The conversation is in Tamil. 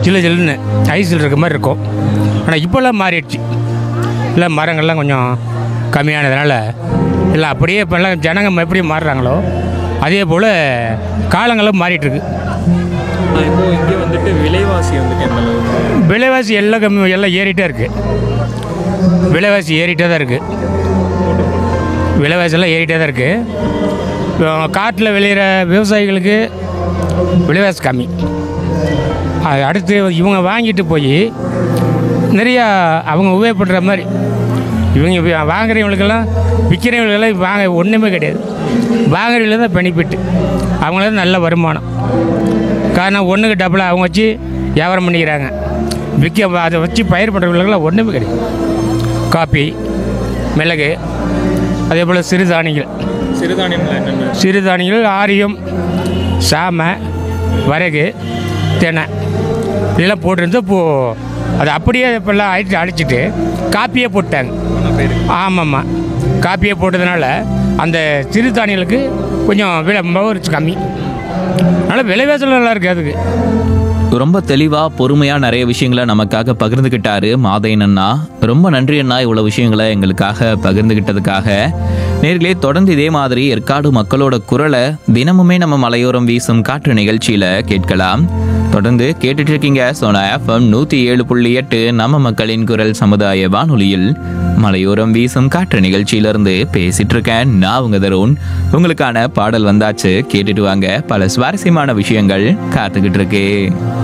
சில்லு சில்லுன்னு ஐஸில் இருக்க மாதிரி இருக்கும் ஆனால் இப்போல்லாம் மாறிடுச்சு இல்லை மரங்கள்லாம் கொஞ்சம் கம்மியானதுனால இல்லை அப்படியே இப்போல்லாம் ஜனங்க எப்படி மாறுறாங்களோ அதே போல் காலங்களும் மாறிட்டுருக்கு இப்போ இங்கே வந்துட்டு விலைவாசி வந்துட்டு எந்த அளவுக்கு விலைவாசி எல்லாம் கம்மி எல்லாம் ஏறிட்டே இருக்குது விலைவாசி ஏறிட்டே தான் இருக்குது விலைவாசி எல்லாம் ஏறிட்டே தான் இருக்குது காட்டில் விளையிற விவசாயிகளுக்கு விலைவாசி கம்மி அது அடுத்து இவங்க வாங்கிட்டு போய் நிறையா அவங்க உபயோகப்படுற மாதிரி இவங்க வி- வாங்குறவங்களுக்கெல்லாம் விற்கிறவங்களுக்கெல்லாம் வாங்க ஒன்றுமே கிடையாது வாங்குறவங்களுக்கு தான் பெனிஃபிட்டு அவங்களுக்கு நல்ல வருமானம் காரணம் ஒன்றுக்கு டபுளாக அவங்க வச்சு வியாபாரம் பண்ணிக்கிறாங்க விற்க அதை வச்சு பயிர் பண்ணுறவங்களுக்கெல்லாம் ஒன்றுமே கிடையாது காப்பி மிளகு அதே போல் சிறுதானியங்கள் சிறுதானியம்ல என்னென்ன சிறுதானியங்கள் ஆரியம் சாமை வரகு தெனை இதெல்லாம் போட்டிருந்து இப்போது அது அப்படியே இப்போல்லாம் அடிச்சு அடிச்சிட்டு காப்பியே போட்டாங்க ஆமாம்மா காப்பியே போட்டதுனால அந்த சிறுதானியங்களுக்கு கொஞ்சம் விலை ஒரு கம்மி அதனால் விலைவாசல் நல்லா இருக்குது அதுக்கு ரொம்ப தெளிவா பொறுமையா நிறைய விஷயங்களை நமக்காக பகிர்ந்துகிட்டாரு மாதையன் அண்ணா ரொம்ப நன்றி அண்ணா இவ்வளவு விஷயங்களை எங்களுக்காக பகிர்ந்துகிட்டதுக்காக நேர்களே தொடர்ந்து இதே மாதிரி ஏற்காடு மக்களோட குரலை தினமுமே நம்ம மலையோரம் வீசும் காற்று நிகழ்ச்சியில கேட்கலாம் தொடர்ந்து கேட்டுட்டு இருக்கீங்க சோனா எஃப்எம் நூத்தி ஏழு புள்ளி எட்டு நம்ம மக்களின் குரல் சமுதாய வானொலியில் மலையோரம் வீசும் காற்று நிகழ்ச்சியிலிருந்து பேசிட்டு இருக்கேன் நான் உங்க தருண் உங்களுக்கான பாடல் வந்தாச்சு கேட்டுட்டு வாங்க பல சுவாரஸ்யமான விஷயங்கள் காத்துக்கிட்டு இருக்கு